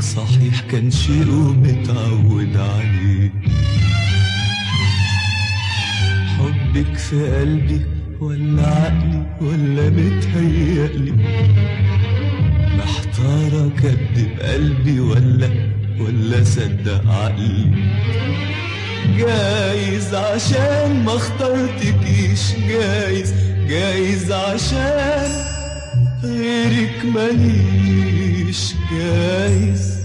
صحيح كان شيء ومتعود عليه حبك في قلبي ولا عقلي ولا متهيألي محتارة كدب قلبي ولا ولا صدق عقلي جايز عشان ما اخترتكيش جايز جايز عشان غيرك ماليش جايز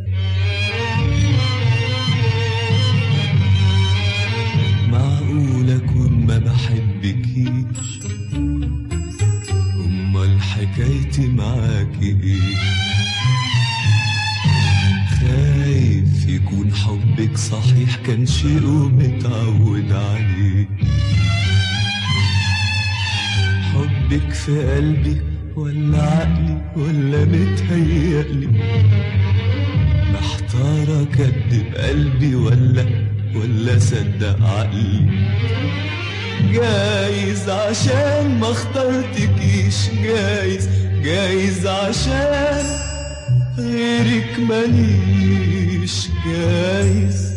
معقول اكون ما بحبكيش امال حكايتي معاكي ايه خايف يكون حبك صحيح كان شيء ومتعود عليه حبك في قلبي ولا عقلي ولا متهيألي محتارة كدب قلبي ولا ولا صدق عقلي جايز عشان ما اخترتكيش جايز جايز عشان غيرك ماليش جايز